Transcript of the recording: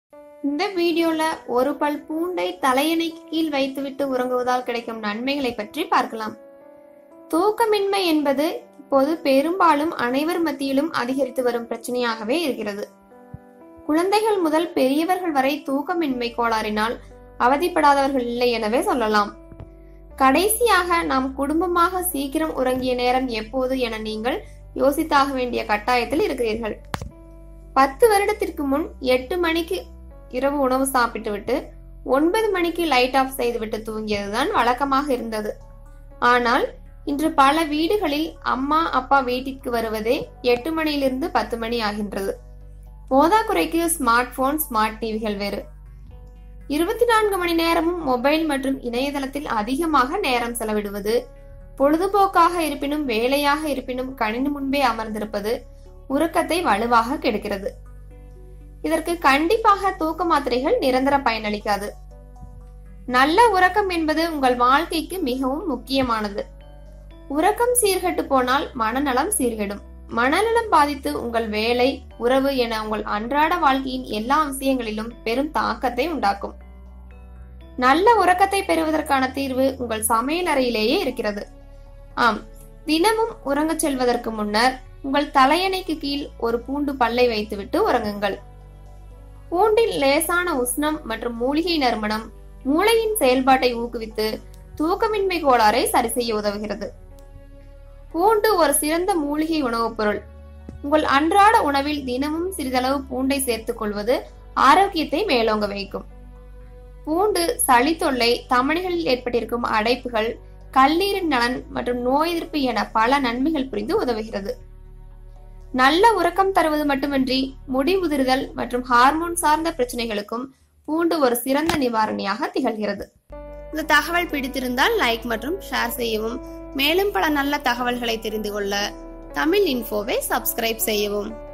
இந்த வீடியோல ஒரு பல் பூண்டை தலையணைக்கு கீழ் வைத்துவிட்டு உறங்குவதால் கிடைக்கும் நன்மைகளை பற்றி பார்க்கலாம் தூக்கமின்மை என்பது இப்போது பெரும்பாலும் அனைவர் மத்தியிலும் அதிகரித்து வரும் பிரச்சனையாகவே இருக்கிறது குழந்தைகள் முதல் பெரியவர்கள் வரை தூக்கமின்மை கோளாறினால் அவதிப்படாதவர்கள் இல்லை எனவே சொல்லலாம் கடைசியாக நாம் குடும்பமாக சீக்கிரம் உறங்கிய நேரம் எப்போது என நீங்கள் யோசித்தாக வேண்டிய கட்டாயத்தில் இருக்கிறீர்கள் பத்து வருடத்திற்கு முன் எட்டு மணிக்கு இரவு உணவு சாப்பிட்டுவிட்டு ஒன்பது மணிக்கு லைட் ஆஃப் செய்துவிட்டு தூங்கியதுதான் வழக்கமாக இருந்தது ஆனால் இன்று பல வீடுகளில் அம்மா அப்பா வீட்டிற்கு வருவதே எட்டு மணியிலிருந்து பத்து மணி ஆகின்றது போதாக்குறைக்கு ஸ்மார்ட் போன் ஸ்மார்ட் டிவிகள் வேறு இருபத்தி நான்கு மணி நேரமும் மொபைல் மற்றும் இணையதளத்தில் அதிகமாக நேரம் செலவிடுவது பொழுதுபோக்காக இருப்பினும் வேலையாக இருப்பினும் கணினி முன்பே அமர்ந்திருப்பது உறக்கத்தை வலுவாக கெடுக்கிறது இதற்கு கண்டிப்பாக தூக்க மாத்திரைகள் நிரந்தர பயனளிக்காது நல்ல உறக்கம் என்பது உங்கள் வாழ்க்கைக்கு மிகவும் முக்கியமானது உறக்கம் சீர்கெட்டு போனால் மனநலம் சீர்கெடும் மனநலம் பாதித்து உங்கள் வேலை உறவு என உங்கள் அன்றாட வாழ்க்கையின் எல்லா விஷயங்களிலும் பெரும் தாக்கத்தை உண்டாக்கும் நல்ல உறக்கத்தை பெறுவதற்கான தீர்வு உங்கள் சமையல் அறையிலேயே இருக்கிறது ஆம் தினமும் உறங்கச் செல்வதற்கு முன்னர் உங்கள் தலையணைக்கு கீழ் ஒரு பூண்டு பல்லை வைத்துவிட்டு உறங்குங்கள் பூண்டில் லேசான உஷ்ணம் மற்றும் மூலிகை நறுமணம் மூளையின் செயல்பாட்டை ஊக்குவித்து தூக்கமின்மை கோளாறை சரி செய்ய உதவுகிறது பூண்டு ஒரு சிறந்த மூலிகை உணவுப் பொருள் உங்கள் அன்றாட உணவில் தினமும் சிறிதளவு பூண்டை சேர்த்துக் கொள்வது ஆரோக்கியத்தை மேலோங்க வைக்கும் பூண்டு சளி தொல்லை தமணிகளில் ஏற்பட்டிருக்கும் அடைப்புகள் கல்லீரின் நலன் மற்றும் நோய் எதிர்ப்பு என பல நன்மைகள் புரிந்து உதவுகிறது நல்ல உறக்கம் தருவது மட்டுமின்றி முடி உதிர்தல் மற்றும் ஹார்மோன் சார்ந்த பிரச்சனைகளுக்கும் பூண்டு ஒரு சிறந்த நிவாரணியாக திகழ்கிறது இந்த தகவல் பிடித்திருந்தால் லைக் மற்றும் ஷேர் செய்யவும் மேலும் பல நல்ல தகவல்களை தெரிந்து கொள்ள தமிழ் இன்ஃபோவை சப்ஸ்கிரைப் செய்யவும்